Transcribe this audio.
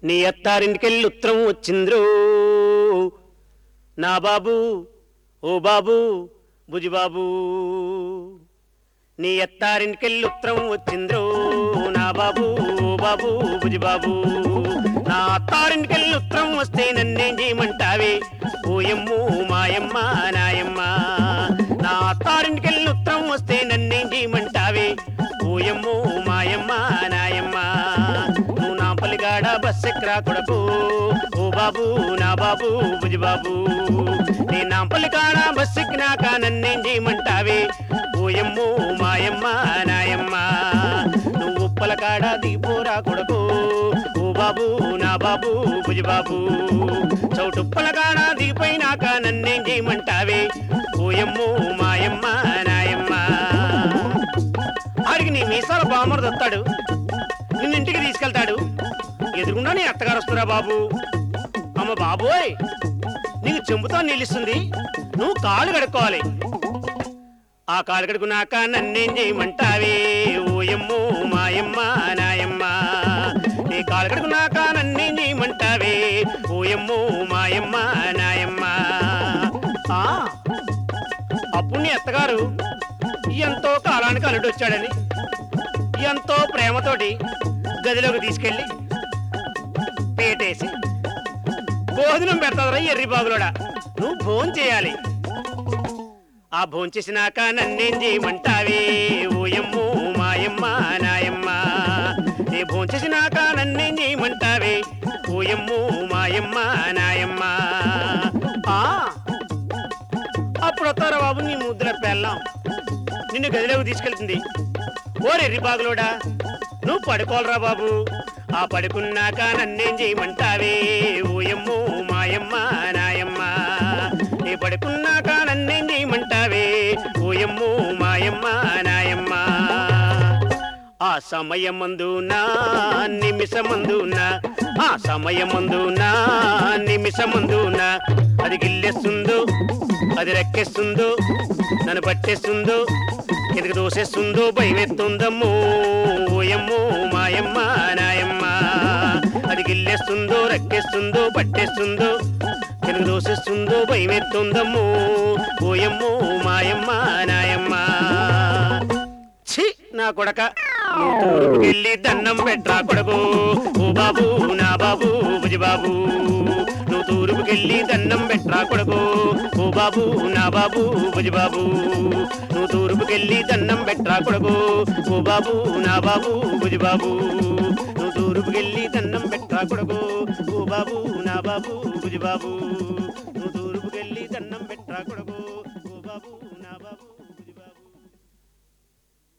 నీ అత్తారింటికెళ్ళి ఉత్తరం వచ్చింద్రో నా బాబు ఓ బాబు బుజిబాబు నీ అత్తారింటికెళ్ళి ఉత్తరం వచ్చింద్రో నా బాబు ఓ బాబు బుజిబాబు నా అత్తారింటికెళ్ళి ఉత్తరం వస్తే నన్నేం చేయమంటావే ఓయమ్మో మాయమ్మ నాయమ్మ నా అత్తారింటికెళ్ళి ఉత్తరం వస్తే నన్నేం చేయమంటావే ఓయమ్మో మాయమ్మ నాయమ్మ నువ్వు నా పలిగాడ బస్ ఎక్కరా కొడకు ఓ బాబు నా బాబు బుజిబాబు నీ నా పలికాడ బస్ ఎక్కినాక నన్నేం చేయమంటావే ఓయమ్మో మాయమ్మ నాయమ్మ నువ్వు ఉప్పల కాడ దిగిపోరా కొడకు ఓ బాబు నా బాబు బుజిబాబు చౌటుప్పల కాడ దిగిపోయినాక నన్నేం చేయమంటావే ఓయమ్మో మాయమ్మ నాయమ్మ ఆడికి నీ మీసాల బామరుడు వస్తాడు నిన్ను ఇంటికి తీసుకెళ్తాడు ఎదురుగుండా నీ అత్తగారు వస్తురా బాబు అమ్మ బాబోయ్ నీకు చెంబుతో నిలుస్తుంది నువ్వు కాళ్ళు కడుక్కోవాలి ఆ కాలు కడుకున్నాక నన్నేం చేయమంటావే ఓయమ్మో మాయమ్మ నాయమ్మ నీ కాలు కడుకున్నాక నన్నేం చేయమంటావే ఓయమ్మో మాయమ్మ నాయమ్మ ఆ, అప్పుడు నీ అత్తగారు ఎంతో కాలానికి అల్లుడు వచ్చాడని ఎంతో ప్రేమతోటి గదిలోకి తీసుకెళ్ళి పేటేసి భోజనం పెడతాదరా ఎర్రి బాబులోడా నువ్వు భోజనం చేయాలి ఆ భోంచేసినాక నన్నేం చేయమంటావే ఓయమ్మో మాయమ్మ నాయమ్మ నీ భోంచేసినాక నన్నేం చేయమంటావే ఓయమ్మో మాయమ్మ నాయమ్మ ఆ అప్పుడు వస్తారా బాబు నీ ముద్ర పెళ్ళాం నిన్ను గదిలోకి తీసుకెళ్తుంది ఓరెర్రి బాగులోడా నువ్వు పడుకోవాలరా బాబు ఆ పడుకున్నాక నన్నేం చేయమంటావే ఓయమ్మో మాయమ్మ నాయమ్మ నీ పడుకున్నాక నన్నేం చేయమంటావే ఓయమ్మో మాయమ్మ నాయమ్మ ఆ సమయమందు నా నిమిషమందు నా ఆ సమయమందు నా నిమిషమందు నా అది గిల్లెస్తుందో అది రెక్కేస్తుందో నన్ను పట్టేస్తుందో కిందకి దోసేస్తుందో భయమెత్తుందమ్మో ఓయమ్మో మాయమ్మ నాయమ్మ అది గిల్లేస్తుందో రెక్కేస్తుందో పట్టేస్తుందో కిందకి దోసేస్తుందో భయమెత్తుందమ్మో ఓయమ్మో మాయమ్మ నాయమ్మ ఛీ నా కొడక వెళ్ళి దండం పెట్రా కొడకు ఓ బాబు నా బాబు బుజి బాబు నువ్వు తూర్పుకెళ్ళి దండం పెట్రా కొడకు ఓ బాబు నా బాబు బుజి బాబు నువ్వు తూర్పుకెళ్ళి దండం పెట్రా కొడకు ఓ బాబు నా బాబు బుజి బాబు నువ్వు తూర్పుకెళ్ళి దండం పెట్రా కొడకు ఓ బాబు నా బాబు బుజి బాబు నువ్వు తూర్పుకెళ్ళి దండం పెట్రా కొడకు ఓ బాబు నా బాబు